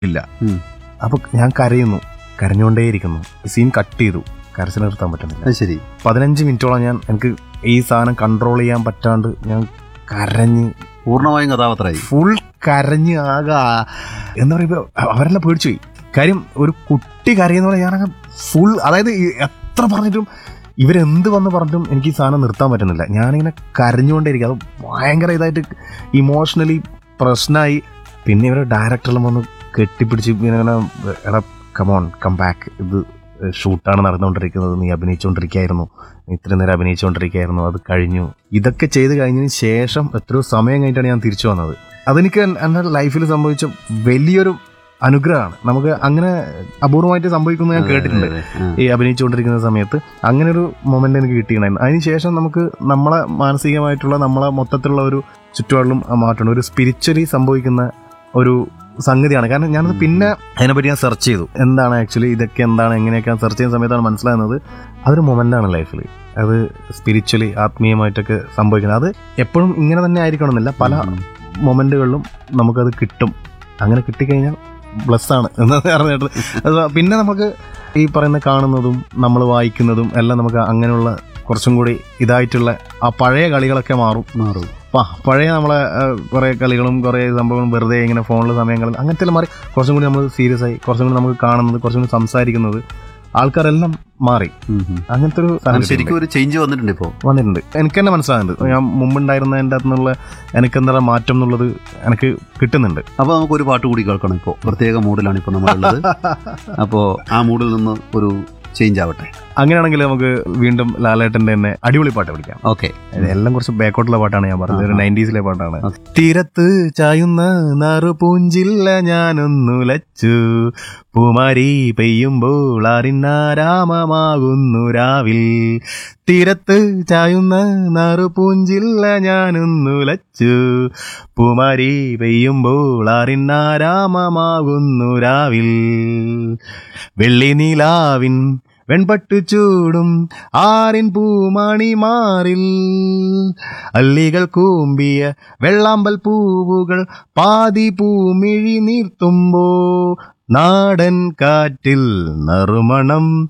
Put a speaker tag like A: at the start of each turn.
A: ഇല്ല
B: ഉം.
A: അപ്പൊ ഞാൻ കരയുന്നു കരഞ്ഞുകൊണ്ടേയിരിക്കുന്നു സീൻ കട്ട് ചെയ്തു കരച്ചിൽ നിർത്താൻ പറ്റുന്നില്ല
B: അത് ശരി
A: പതിനഞ്ച് മിനിറ്റോളം ഞാൻ എനിക്ക് ഈ സാധനം കൺട്രോൾ ചെയ്യാൻ പറ്റാണ്ട് ഞാൻ കരഞ്ഞ്
B: പൂർണ്ണമായും കഥാപാത്രമായി
A: ഫുൾ കരഞ്ഞ് ആകെ ആ- എന്താ പറയുക അവരെല്ലാം പേടിച്ചു പോയി കാര്യം ഒരു കുട്ടി കരയുന്ന പോലെ ഞാനങ്ങ് ഫുൾ അതായത് ഈ എത്ര പറഞ്ഞിട്ടും ഇവരെന്ത് വന്ന് പറഞ്ഞിട്ടും എനിക്ക് ഈ സാധനം നിർത്താൻ പറ്റുന്നില്ല ഞാനിങ്ങനെ കരഞ്ഞുകൊണ്ടേയിരിക്കും അത് ഭയങ്കര ഇതായിട്ട് ഇമോഷണലി പ്രശ്നമായി പിന്നെ ഇവരെ ഡയറക്ടറെല്ലാം വന്ന് കെട്ടിപ്പിടിച്ച് ഇങ്ങനെ ഇങ്ങനെ, എടാ കമോൺ കം ബാക്ക് ഇത് ഷൂട്ടാണ് നടന്നുകൊണ്ടിരിക്കുന്നത് നീ അഭിനയിച്ചുകൊണ്ടിരിക്കുകയായിരുന്നു നീ ഇത്രയും നേരം അഭിനയിച്ചുകൊണ്ടിരിക്കുകയായിരുന്നു അത് കഴിഞ്ഞു ഇതൊക്കെ ചെയ്ത് കഴിഞ്ഞതിന് ശേഷം എത്രയോ സമയം കഴിഞ്ഞിട്ടാണ് ഞാൻ തിരിച്ചു വന്നത് അതെനിക്ക് എൻ- എൻ്റെ ലൈഫിൽ സംഭവിച്ച വലിയൊരു അനുഗ്രഹമാണ് നമുക്ക് അങ്ങനെ അപൂർവമായിട്ട് സംഭവിക്കുന്നത് ഞാൻ കേട്ടിട്ടുണ്ട് ഈ അഭിനയിച്ചുകൊണ്ടിരിക്കുന്ന സമയത്ത് അങ്ങനെ ഒരു മൊമെന്റ് എനിക്ക് കിട്ടിയിട്ടുണ്ടായിരുന്നു അതിനുശേഷം നമുക്ക് നമ്മളെ മാനസികമായിട്ടുള്ള നമ്മളെ മൊത്തത്തിലുള്ള ഒരു ചുറ്റുപാടിലും മാറ്റണം ഒരു സ്പിരിച്വലി സംഭവിക്കുന്ന ഒരു സംഗതിയാണ് കാരണം ഞാനത് പിന്നെ അതിനെപ്പറ്റി ഞാൻ സെർച്ച് ചെയ്തു എന്താണ് ആക്ച്വലി ഇതൊക്കെ എന്താണ് എങ്ങനെയൊക്കെ സെർച്ച് ചെയ്യുന്ന സമയത്താണ് മനസ്സിലാകുന്നത് അതൊരു മൊമെന്റാണ് ലൈഫിൽ അത് സ്പിരിച്വലി ആത്മീയമായിട്ടൊക്കെ സംഭവിക്കുന്നത് അത് എപ്പോഴും ഇങ്ങനെ തന്നെ ആയിരിക്കണമെന്നില്ല പല മൊമെന്റുകളിലും നമുക്കത് കിട്ടും അങ്ങനെ കിട്ടിക്കഴിഞ്ഞാൽ ബ്ലസ് ആണ് എന്ന് പറഞ്ഞിട്ട് അത് പിന്നെ നമുക്ക് ഈ പറയുന്ന കാണുന്നതും നമ്മൾ വായിക്കുന്നതും എല്ലാം നമുക്ക് അങ്ങനെയുള്ള കുറച്ചും കൂടി ഇതായിട്ടുള്ള ആ പഴയ കളികളൊക്കെ മാറും
B: മാറും
A: പ- പഴയ നമ്മളെ കുറെ കളികളും കുറെ സംഭവങ്ങളും വെറുതെ ഇങ്ങനെ ഫോണിൽ സമയങ്ങളും അങ്ങനത്തെ എല്ലാം മാറി കുറച്ചും കൂടി നമ്മൾ സീരിയസ് ആയി കുറച്ചും കൂടി നമുക്ക് കാണുന്നത് കുറച്ചും കൂടി സംസാരിക്കുന്നത് ആൾക്കാരെല്ലാം മാറി
B: ഉം, ഉം.
A: അങ്ങനത്തെ ഒരു
B: അത്
A: സാധനം
B: ശരിക്കും ഒരു ചേഞ്ച് വന്നിട്ടുണ്ട് ഇപ്പോ
A: വന്നിട്ടുണ്ട് എനിക്ക് തന്നെ മനസ്സിലാകുന്നുണ്ട് ഞാൻ മുമ്പുണ്ടായിരുന്ന എൻ്റെ അകത്തുനിന്നുള്ള എനിക്ക് എന്താ മാറ്റം എന്നുള്ളത് എനിക്ക് കിട്ടുന്നുണ്ട്
B: അപ്പൊ നമുക്ക് ഒരു പാട്ട് കൂടി കേൾക്കണം ഇപ്പോ പ്രത്യേക മൂഡിലാണ് ഇപ്പൊ നമ്മളുള്ളത് അപ്പോ ആ മൂഡിൽ നിന്ന് ഒരു ചേഞ്ച് ആവട്ടെ
A: അങ്ങനെയാണെങ്കിൽ നമുക്ക് വീണ്ടും ലാലേട്ടന്റെ തന്നെ അടിപൊളി പാട്ട് പിടിക്കാം
B: ഓക്കെ
A: എല്ലാം കുറച്ച് ബാക്കോട്ടുള്ള പാട്ടാണ് ഞാൻ പറഞ്ഞത് ഒരു
B: ആഹാ.
A: നയൻറ്റീസിലെ പാട്ടാണ്
B: ഓക്കേ.
A: തീരത്ത് ചായുന്ന നറുപൂഞ്ചില്ല ഞാനൊന്നുലച്ചു പൂമാരി പെയ്യുമ്പോൾ അറിഞ്ഞാരാമമാകുന്നു രാവിൽ തീരത്ത് ചായുന്ന നറുപൂഞ്ചില്ല ഞാനൊന്നുലച്ചു പൂമാരി പെയ്യുമ്പോൾ അറിഞ്ഞാരാമമാകുന്നു രാവിൽ വെള്ളി നീലാവിൻ വെൺപട്ടു ചൂടും ആറിൻ പൂമണി മാറിൽ അല്ലികൾ കൂമ്പിയ വെള്ളാമ്പൽ പൂവുകൾ പാതി പൂമിഴി നീർത്തുമ്പോ നാടൻ കാറ്റിൽ നറുമണം